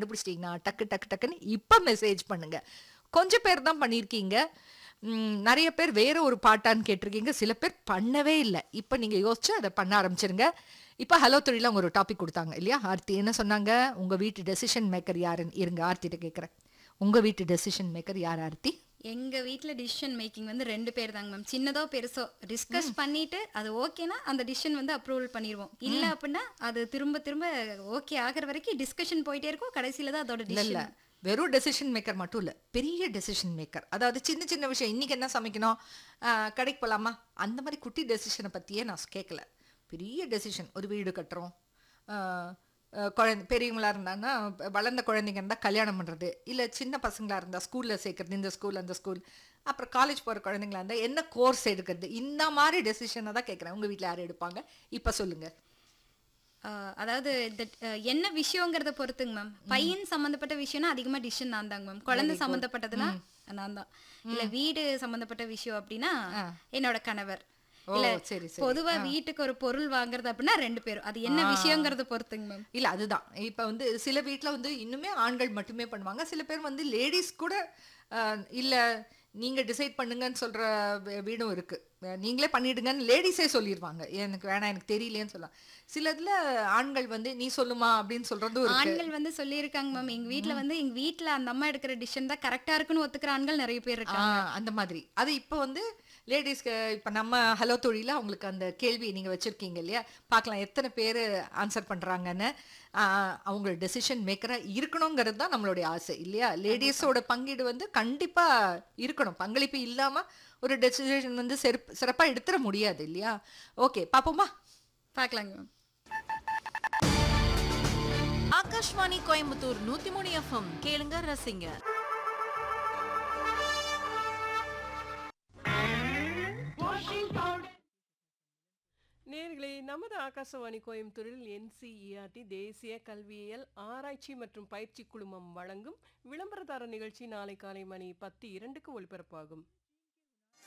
கண்டுபிடிச்சிட்டீங்கன்னா டக்கு டக்கு டக்குன்னு இப்போ மெசேஜ் பண்ணுங்க கொஞ்சம் பேர் தான் பண்ணியிருக்கீங்க ம், நிறைய பேர் வேற ஒரு பாட்டான்னு கேட்டிருக்கீங்க சில பேர் பண்ணவே இல்லை இப்போ நீங்க யோசிச்சு அதை பண்ண ஆரம்பிச்சிருங்க இப்போ ஹலோ தொழில அவங்க ஒரு டாபிக் கொடுத்தாங்க இல்லையா ஆர்த்தி என்ன சொன்னாங்க உங்க வீட்டு டெசிஷன் மேக்கர் யாருன்னு இருங்க ஆர்த்திட்ட கேட்குறேன் உங்க வீட்டு டெசிஷன் மேக்கர் யார் ஆர்த்தி எங்க வீட்ல டிசிஷன் மேக்கிங் வந்து ரெண்டு பேர் தாங்க மேம் சின்னதோ பெருசோ டிஸ்கஸ் பண்ணிட்டு அது ஓகேனா அந்த டிசிஷன் வந்து அப்ரூவல் பண்ணிடுவோம் இல்ல அப்படின்னா அது திரும்ப திரும்ப ஓகே ஆகுற வரைக்கும் டிஸ்கஷன் போயிட்டே இருக்கும் கடைசியில தான் அதோட இல்ல இல்ல டிசிஷன் வெறும் டெசிஷன் மேக்கர் மட்டும் இல்ல பெரிய டெசிஷன் மேக்கர் அதாவது சின்ன சின்ன விஷயம் இன்னைக்கு என்ன சமைக்கணும் ஆஹ், கடைக்கு போலாமா அந்த மாதிரி குட்டி டெசிஷனை பத்தியே நான் கேட்கல பெரிய டெசிஷன் ஒரு வீடு கட்டுறோம் ஆஹ், ஆஹ், குழந்தை பெரியவங்களா இருந்தாங்கன்னா வளர்ந்த குழந்தைங்க இருந்தா கல்யாணம் பண்றது இல்ல சின்ன பசங்களா இருந்தா ஸ்கூல்ல சேர்க்கறது இந்த ஸ்கூல் அந்த ஸ்கூல் அப்புறம் காலேஜ் போற குழந்தைங்களா இருந்தா என்ன கோர்ஸ் எடுக்கிறது இந்த மாதிரி டெசிஷனை தான் கேட்குறேன் உங்க வீட்ல யார் எடுப்பாங்க இப்ப சொல்லுங்க அதாவது இந்த அஹ், என்ன விஷயங்கிறத பொறுத்துங்க மேம் பையன் சம்பந்தப்பட்ட விஷயம்னா அதிகமா டிசிஷன் நான் தாங்க மேம் குழந்தை சம்பந்தப்பட்டதுன்னா நான் தான் இல்ல வீடு சம்பந்தப்பட்ட விஷயம் அப்படின்னா என்னோட கணவர் ஓ இல்ல சரி சரி பொதுவா வீட்டுக்கு ஒரு பொருள் வாங்குறது அப்படின்னா ரெண்டு பேரும் அது என்ன விஷயங்கிறத பொறுத்துங்க மேம் இல்ல அதுதான் இப்ப வந்து சில வீட்ல வந்து இன்னுமே ஆண்கள் மட்டுமே பண்ணுவாங்க சில பேர் வந்து லேடிஸ் கூட அஹ், இல்ல நீங்க டிசைட் பண்ணுங்கன்னு சொல்ற வீ- வீடும் இருக்கு அஹ், நீங்களே பண்ணிடுங்கன்னு லேடிஸே சொல்லிடுவாங்க எனக்கு வேணாம் எனக்கு தெரியலையேன்னு சொல்லலாம் சிலதுல ஆண்கள் வந்து நீ சொல்லுமா அப்படின்னு சொல்றதும் இருக்கு ஆண்கள் வந்து சொல்லியிருக்காங்க மேம் எங்க வீட்ல வந்து எங்க வீட்ல அந்த அம்மா எடுக்கிற டிசிஷன் தான் கரெக்டா இருக்குன்னு ஒத்துக்கிற ஆண்கள் நிறைய பேர் இருக்காங்க ஆ, அந்த மாதிரி அது இப்போ வந்து லேடிஸ்க்கு இப்போ நம்ம ஹலோ தொழில அவங்களுக்கு அந்த கேள்வி நீங்க வச்சிருக்கீங்க இல்லையா பார்க்கலாம் எத்தனை பேர் ஆன்சர் பண்றாங்கன்னு ஆ, அவங்க டெசிஷன் மேக்கரா இருக்கணுங்கிறது தான் நம்மளுடைய ஆசை இல்லையா லேடிஸோட பங்கீடு வந்து கண்டிப்பா இருக்கணும் பங்களிப்பு இல்லாம ஒரு டெசிஷன் வந்து சிறப்பு சிறப்பா எடுத்துட முடியாது இல்லையா ஓகே பாப்போமா பார்க்கலாங்க மேம் ஆகாஷ்வாணி கோயம்புத்தூர் நூத்தி மூணு எஃப்எம் கேளுங்க ரசிங்க நேர்களே நமது ஆகாசவாணி கோயம்புத்தூரில் என்சிஇஆர்டி தேசிய கல்வியியல் ஆராய்ச்சி மற்றும் பயிற்சி குழுமம் வழங்கும் விளம்பரதார நிகழ்ச்சி நாளை காலை மணி பத்து இரண்டுக்கு ஒளிபரப்பாகும்